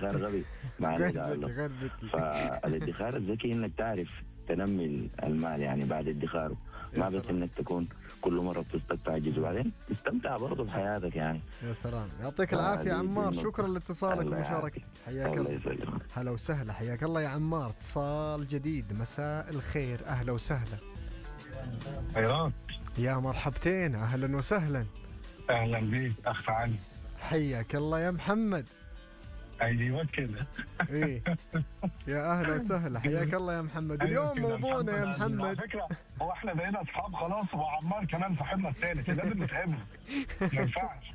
ادخار غبي ما عليه غير داعي ذكي له غير ذكي فالادخار الذكي انك تعرف تنمي المال يعني بعد ادخاره يا ما بس سلام. انك تكون كل مره بتصدق تعجز وبعدين تستمتع برضه بحياتك يعني يا سلام يعطيك آه، العافيه دي- عمار دي شكرا لاتصالك الله ومشاركتك حياك الله الله يسلمك هلا وسهلا حياك الله يا عمار اتصال جديد مساء الخير اهلا وسهلا خيرات يا مرحبتين اهلا وسهلا اهلا بيك اخ علي حياك الله يا محمد ايوه كده ايه يا اهلا وسهلا حياك الله يا محمد أيوة اليوم كده، موضوعنا يا محمد عزيز. على محمد فكره هو احنا بقينا اصحاب خلاص وعمار كمان صاحبنا الثالث لازم نتقابل ما ينفعش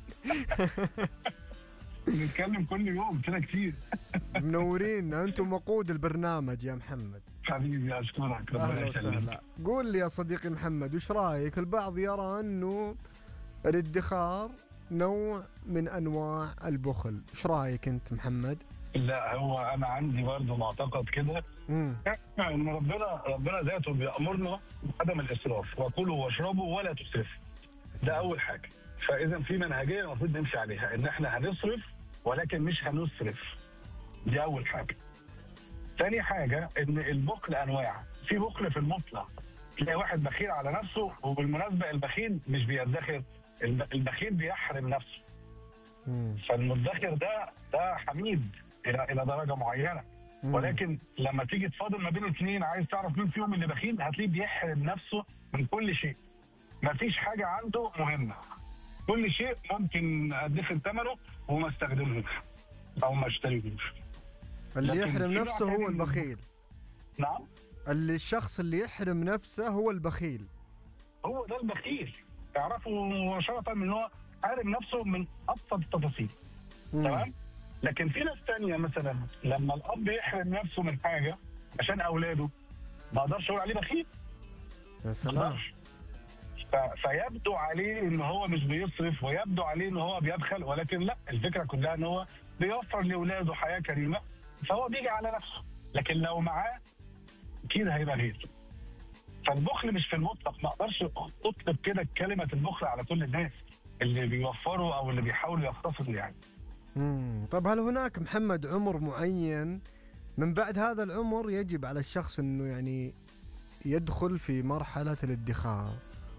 نتكلم كل يوم كده كتير منورين انتم وقود البرنامج يا محمد حبيبي اشكرك ربنا اهلا يخليك وسهلا قول لي يا صديقي محمد وش رايك البعض يرى انه الادخار نوع من انواع البخل ايش رايك انت محمد لا هو انا عندي برضه معتقد كده امم ان ربنا ربنا ذاته بيامرنا بعدم الاسراف وكلوا واشربوا ولا تسرفوا ده اول حاجه فاذا في منهجيه المفروض نمشي عليها ان احنا هنصرف ولكن مش هنسرف دي اول حاجه تاني حاجه ان البخل انواع في بخل في المطلق تلاقي واحد بخيل على نفسه وبالمناسبه البخيل مش بيدخر الب- البخيل بيحرم نفسه مم. فالمدخر ده ده حميد الى الى درجه معينه مم. ولكن لما تيجي تفاضل ما بين اثنين عايز تعرف مين فيهم اللي بخيل هتلاقيه بيحرم نفسه من كل شيء مفيش حاجه عنده مهمه كل شيء ممكن ادخر ثمنه وما استخدمهوش او ما اشتريهوش اللي لكن يحرم في نوع نفسه تاني هو من- البخيل نعم اللي الشخص اللي يحرم نفسه هو البخيل هو ده البخيل اعرفوا مباشره ان هو حارم نفسه من ابسط التفاصيل مم. تمام لكن في ناس تانية مثلا لما الاب يحرم نفسه من حاجه عشان اولاده ما اقدرش اقول عليه بخيل يا ما سلام اقدرش ف- فيبدو عليه ان هو مش بيصرف ويبدو عليه ان هو بيبخل ولكن لا الفكره كلها ان هو بيوفر لاولاده حياه كريمه فهو بيجي على نفسه لكن لو معاه اكيد هيبقى غير فالبخل مش في المطلق ما اقدرش اطلق كده كلمه البخل على كل الناس اللي بيوفروا او اللي بيحاولوا يقتصدوا يعني مم. طب هل هناك محمد عمر معين من بعد هذا العمر يجب على الشخص انه يعني يدخل في مرحلة الادخار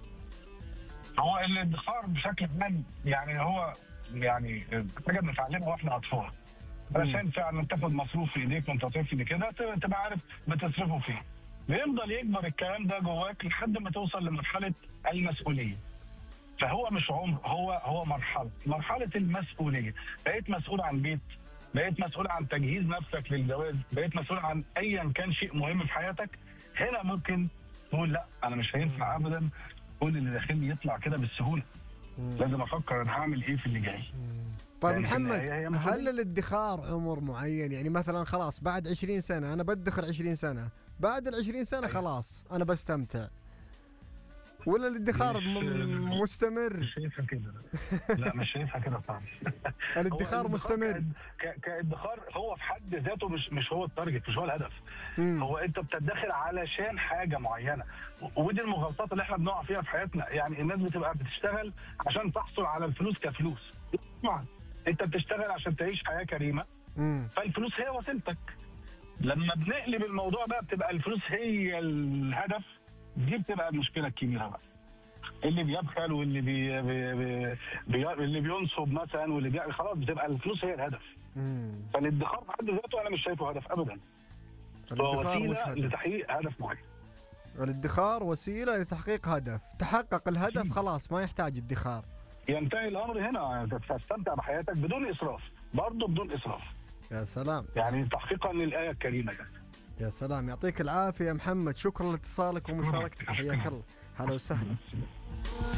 هو الادخار بشكل عام يعني هو يعني حاجه بنتعلمها واحنا اطفال علشان فعلا تاخد مصروف في ايديك وانت طفل كده ت- تبقى عارف بتصرفه فين بيفضل يكبر الكلام ده جواك لحد ما توصل لمرحله المسؤوليه فهو مش عمر هو هو مرحله مرحله المسؤوليه بقيت مسؤول عن بيت بقيت مسؤول عن تجهيز نفسك للجواز بقيت مسؤول عن ايا كان شيء مهم في حياتك هنا ممكن تقول لا انا مش هينفع ابدا كل اللي داخلي يطلع كده بالسهوله لازم افكر انا هعمل ايه في اللي جاي طيب يعني في محمد النهاية هي مسؤولية. هل الادخار عمر معين يعني مثلا خلاص بعد 20 سنة أنا بدخر 20 سنة بعد ال 20 سنة أيوة. خلاص أنا بستمتع ولا الادخار مش- م- مستمر مش شايفها كده لا مش شايفها كده طبعا الادخار مستمر ك- كادخار هو في حد ذاته مش مش هو التارجت مش هو الهدف مم. هو انت بتدخر علشان حاجه معينه و- ودي المغالطات اللي احنا بنقع فيها في حياتنا يعني الناس بتبقى بتشتغل عشان تحصل على الفلوس كفلوس طبعا انت بتشتغل عشان تعيش حياه كريمه مم. فالفلوس هي وسيلتك لما بنقلب الموضوع بقى بتبقى الفلوس هي الهدف دي بتبقى المشكله الكبيره بقى اللي بيبخل واللي بي بي بي بي اللي بينصب مثلا واللي بيعمل خلاص بتبقى الفلوس هي الهدف مم. فالادخار بحد ذاته انا مش شايفه هدف ابدا هو الادخار مش وسيله هدف لتحقيق هدف معين الادخار وسيلة لتحقيق هدف تحقق الهدف خلاص ما يحتاج ادخار ينتهي الامر هنا تستمتع بحياتك بدون اسراف برضه بدون اسراف يا سلام يعني تحقيقا للايه الكريمه يعني يا سلام يعطيك العافية يا محمد شكرا لاتصالك ومشاركتك حياك الله هلا وسهلا